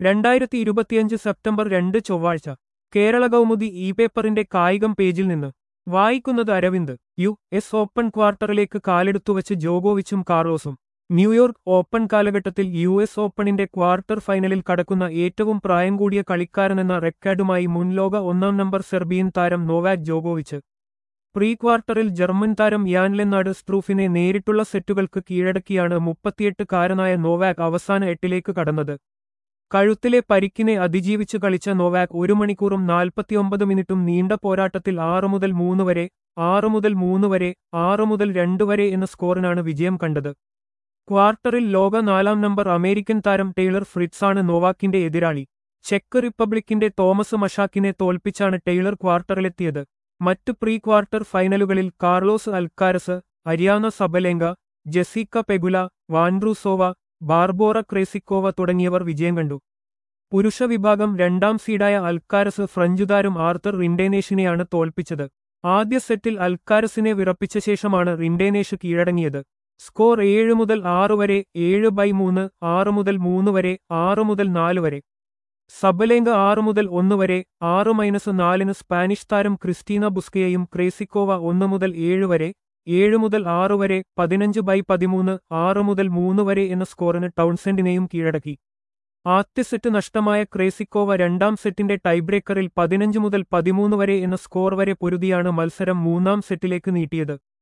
രണ്ടായിരത്തി ഇരുപത്തിയഞ്ച് സെപ്റ്റംബർ രണ്ട് ചൊവ്വാഴ്ച കേരള കൗമുദി ഇ പേപ്പറിന്റെ കായികം പേജിൽ നിന്ന് വായിക്കുന്നത് അരവിന്ദ് യു എസ് ഓപ്പൺ ക്വാർട്ടറിലേക്ക് കാലെടുത്തുവച്ച് ജോഗോവിച്ചും കാർലോസും ന്യൂയോർക്ക് ഓപ്പൺ കാലഘട്ടത്തിൽ യു എസ് ഓപ്പണിന്റെ ക്വാർട്ടർ ഫൈനലിൽ കടക്കുന്ന ഏറ്റവും പ്രായം കൂടിയ കളിക്കാരനെന്ന റെക്കോർഡുമായി മുൻ ലോക ഒന്നാം നമ്പർ സെർബിയൻ താരം നോവാക് ജോഗോവിച്ച് പ്രീ ക്വാർട്ടറിൽ ജർമ്മൻ താരം യാൻലെന്നാട് സ്ട്രൂഫിനെ നേരിട്ടുള്ള സെറ്റുകൾക്ക് കീഴടക്കിയാണ് മുപ്പത്തിയെട്ടുകാരനായ നോവാക് അവസാന എട്ടിലേക്ക് കടന്നത് കഴുത്തിലെ പരിക്കിനെ അതിജീവിച്ച് കളിച്ച നോവാക് ഒരു മണിക്കൂറും നാൽപ്പത്തിയൊമ്പത് മിനിറ്റും നീണ്ട പോരാട്ടത്തിൽ ആറ് മുതൽ മൂന്ന് വരെ ആറ് മുതൽ മൂന്ന് വരെ ആറ് മുതൽ രണ്ട് വരെ എന്ന സ്കോറിനാണ് വിജയം കണ്ടത് ക്വാർട്ടറിൽ ലോക നാലാം നമ്പർ അമേരിക്കൻ താരം ടൈലർ ഫ്രിറ്റ്സാണ് നോവാക്കിന്റെ എതിരാളി ചെക്ക് റിപ്പബ്ലിക്കിന്റെ തോമസ് മഷാക്കിനെ തോൽപ്പിച്ചാണ് ടൈലർ ക്വാർട്ടറിലെത്തിയത് മറ്റ് പ്രീ ക്വാർട്ടർ ഫൈനലുകളിൽ Carlos Alcaraz Aryna Sabalenka Jessica Pegula Vondrousova Barbora Krejcikova തുടങ്ങിയവർ വിജയം കണ്ടു പുരുഷ വിഭാഗം രണ്ടാം സീഡായ അൽക്കാരസ് ഫ്രഞ്ച് താരം ആർത്തർ റിൻഡേനേഷിനെയാണ് തോൽപ്പിച്ചത് ആദ്യ സെറ്റിൽ അൽക്കാരസിനെ വിറപ്പിച്ച ശേഷമാണ് റിൻഡേനേഷ് കീഴടങ്ങിയത് സ്കോർ ഏഴ് മുതൽ ആറ് വരെ ഏഴ് ബൈ മൂന്ന് ആറ് മുതൽ മൂന്ന് വരെ ആറ് മുതൽ നാല് വരെ സബലേങ്ക ആറ് മുതൽ ഒന്ന് വരെ ആറ് മൈനസ് നാലിന് സ്പാനിഷ് താരം ക്രിസ്റ്റീന ബുസ്കയെയും ക്രേസിക്കോവ ഒന്ന് മുതൽ ഏഴ് വരെ ഏഴ് മുതൽ ആറ് വരെ പതിനഞ്ച് ബൈ പതിമൂന്ന് ആറ് മുതൽ മൂന്ന് വരെ എന്ന സ്കോറിന് ടൗൺസെൻഡിനെയും കീഴടക്കി ആദ്യ സെറ്റ് നഷ്ടമായ ക്രേസിക്കോവ രണ്ടാം സെറ്റിന്റെ ടൈബ്രേക്കറിൽ പതിനഞ്ച് മുതൽ പതിമൂന്ന് വരെ എന്ന സ്കോർ വരെ പൊരുതിയാണ് മത്സരം മൂന്നാം സെറ്റിലേക്ക് നീട്ടിയത്